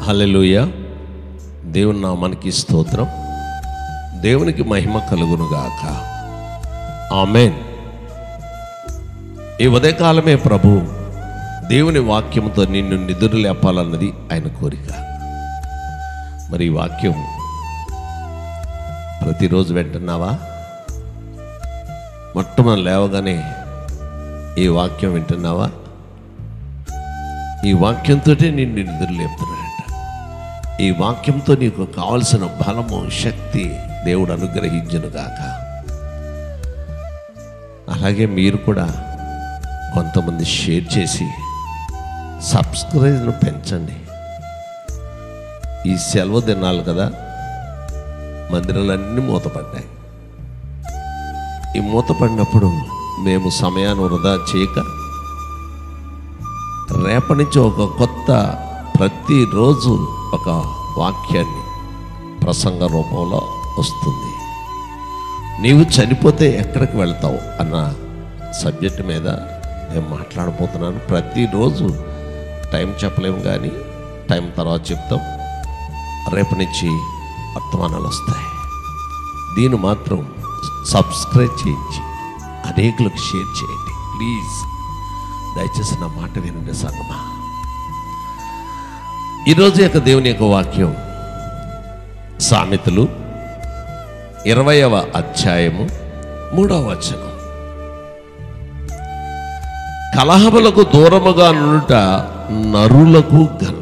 హల్లెలూయ దేవుని నామానికి స్తోత్రం దేవునికి మహిమ కలుగునుగాక ఆమెన్ ఈ ఉదయకాలమే ప్రభు దేవుని వాక్యంతో నిన్ను నిద్ర లేపాలన్నది ఆయన కోరిక మరి ఈ వాక్యం ప్రతిరోజు వింటున్నావా మొట్టమొదటి లేవగానే ఈ వాక్యం వింటున్నావా ఈ వాక్యంతో నిన్ను నిద్ర లేపుతున్నాడంట ఈ వాక్యంతో నీకు కావలసిన బలము శక్తి దేవుడు అనుగ్రహించును గాక అలాగే మీరు కూడా కొంతమంది షేర్ చేసి సబ్స్క్రైబ్ను పెంచండి ఈ సెలవు దినాలు కదా మందిరాలన్నీ మూతపడ్డాయి ఈ మూతపడినప్పుడు మేము సమయాన్ని వృధా చేయక రేపటి నుంచి ఒక కొత్త ప్రతిరోజు ఒక వాక్యాన్ని ప్రసంగ రూపంలో వస్తుంది నీవు చనిపోతే ఎక్కడికి వెళ్తావు అన్న సబ్జెక్ట్ మీద నేను మాట్లాడబోతున్నాను ప్రతిరోజు టైం చెప్పలేము కానీ టైం తర్వాత చెప్తాం రేపు నుంచి వర్తమానాలు వస్తాయి దీన్ని మాత్రం సబ్స్క్రైబ్ చేయించి అనేకులకు షేర్ చేయండి ప్లీజ్ దయచేసి నా మాట వినండి సంగమా ఈరోజు యొక్క దేవుని యొక్క వాక్యం సామెతలు ఇరవయవ అధ్యాయము మూడవ వచనం కలహములకు దూరముగా నుండుట నరులకు ఘనత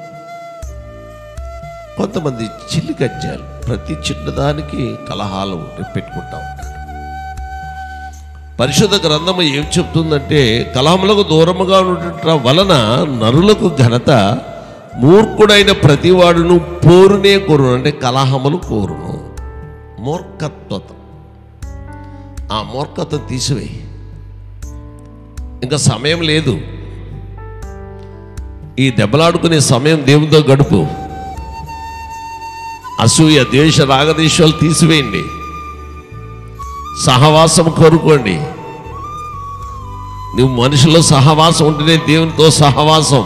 కొంతమంది చిల్లి కజ్జాలు ప్రతి చిన్నదానికి కలహాలు పెట్టుకుంటా ఉంటారు పరిశుద్ధ గ్రంథము ఏం చెప్తుందంటే కలహములకు దూరముగా ఉండటం వలన నరులకు ఘనత మూర్ఖుడైన ప్రతివాడును పోరునే కోరును అంటే కలహములు కోరును మూర్ఖత్వత ఆ మూర్ఖత్వం తీసివేయి ఇంకా సమయం లేదు ఈ దెబ్బలాడుకునే సమయం దేవునితో గడుపు అసూయ ద్వేష రాగదేశాలు తీసివేయండి సహవాసం కోరుకోండి నువ్వు మనుషుల్లో సహవాసం ఉంటేనే దేవునితో సహవాసం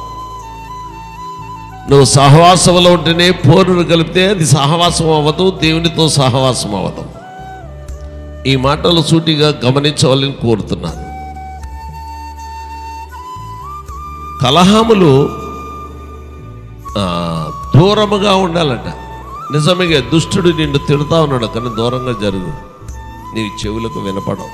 నువ్వు సహవాసంలో ఉంటేనే పోరును కలిపితే అది సహవాసం అవ్వదు దేవునితో సహవాసం అవ్వదు ఈ మాటలు సూటిగా గమనించవాలని కోరుతున్నాను కలహములు ఆ, దూరముగా ఉండాలట నిజమే దుష్టుడు నిన్ను తిడతా ఉన్నాడు కానీ దూరంగా జరుగు నీ చెవులకు వినపడవు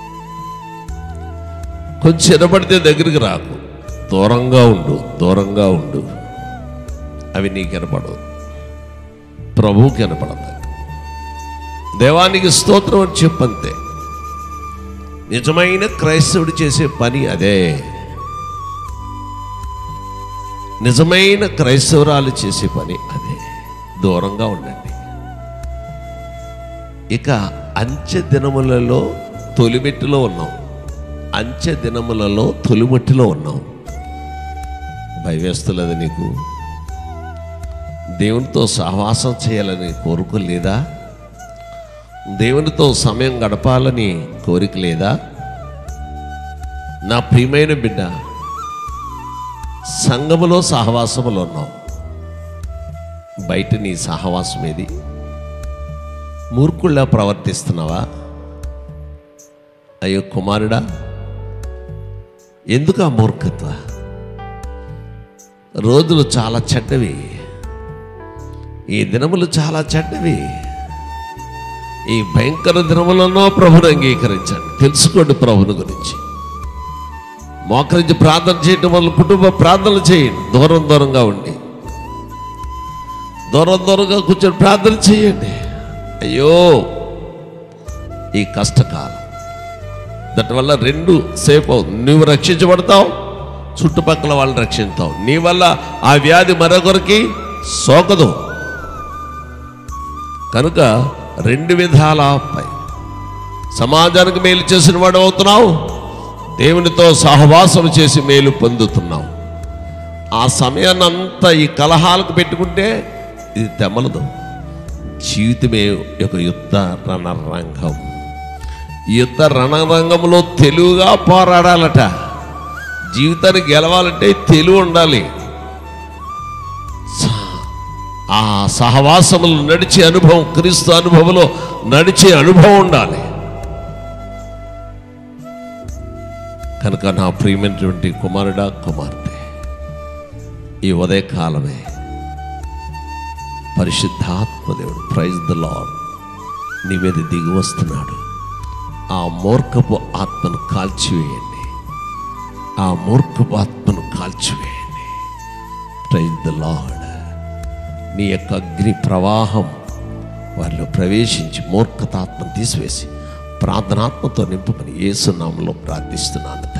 కొంచెం వినపడితే దగ్గరికి రాకు దూరంగా ఉండు దూరంగా ఉండు అవి నీకు వినపడవు ప్రభువుకి వినపడదు దేవానికి స్తోత్రం అని చెప్పంతే నిజమైన క్రైస్తవుడు చేసే పని అదే నిజమైన క్రైస్తవురాలు చేసే పని అదే దూరంగా ఉండండి ఇక అంచె దినములలో తొలిమెట్టులో ఉన్నాం అంచె దినములలో తొలిమెట్టులో ఉన్నాం భయవేస్తున్నది నీకు దేవునితో సహవాసం చేయాలని కోరుకోలేదా దేవునితో సమయం గడపాలని కోరిక లేదా నా ప్రియమైన బిడ్డ సంఘములో సహవాసములో ఉన్నావు బయట నీ సహవాసం ఏది మూర్ఖుల్లా ప్రవర్తిస్తున్నావా అయ్యో కుమారుడా ఎందుకు ఆ మూర్ఖత్వ రోజులు చాలా చెడ్డవి ఈ దినములు చాలా చెడ్డవి ఈ భయంకర దినములను ప్రభుని అంగీకరించండి తెలుసుకోండి ప్రభుని గురించి మోకరించి ప్రార్థన చేయటం వల్ల కుటుంబ ప్రార్థనలు చేయండి దూరం దూరంగా ఉండి దూరం దూరంగా కూర్చొని ప్రార్థన చేయండి అయ్యో ఈ కష్టకాలం దాని వల్ల రెండు సేఫ్ అవుతుంది నువ్వు రక్షించబడతావు చుట్టుపక్కల వాళ్ళని రక్షిస్తావు నీ వల్ల ఆ వ్యాధి మరొకరికి సోకదు కనుక రెండు విధాల పై సమాజానికి మేలు చేసిన వాడు అవుతున్నావు దేవునితో సహవాసం చేసి మేలు పొందుతున్నావు ఆ సమయాన్ని అంతా ఈ కలహాలకు పెట్టుకుంటే ఇది తెమలదు జీవితమే ఒక యుద్ధ రణరంగం ఈ యుద్ధ రణరంగంలో తెలుగుగా పోరాడాలట జీవితాన్ని గెలవాలంటే తెలివి ఉండాలి ఆ సహవాసములు నడిచే అనుభవం క్రీస్తు అనుభవంలో నడిచే అనుభవం ఉండాలి కనుక నా ప్రియమైనటువంటి కుమారుడా కుమార్తె ఈ ఉదయకాలమే పరిశుద్ధాత్మదేవుడు ప్రైజ్ ద లాడ్ నీ మీద దిగి వస్తున్నాడు ఆ మూర్ఖపు ఆత్మను కాల్చివేయండి ఆ మూర్ఖపు ఆత్మను కాల్చివేయండి ప్రైజ్ ద లాడ్ నీ యొక్క అగ్ని ప్రవాహం వారిలో ప్రవేశించి మూర్ఖతాత్మను తీసివేసి ప్రార్థనాత్మతో నింపమని ఏసునామంలో ప్రార్థిస్తున్నాను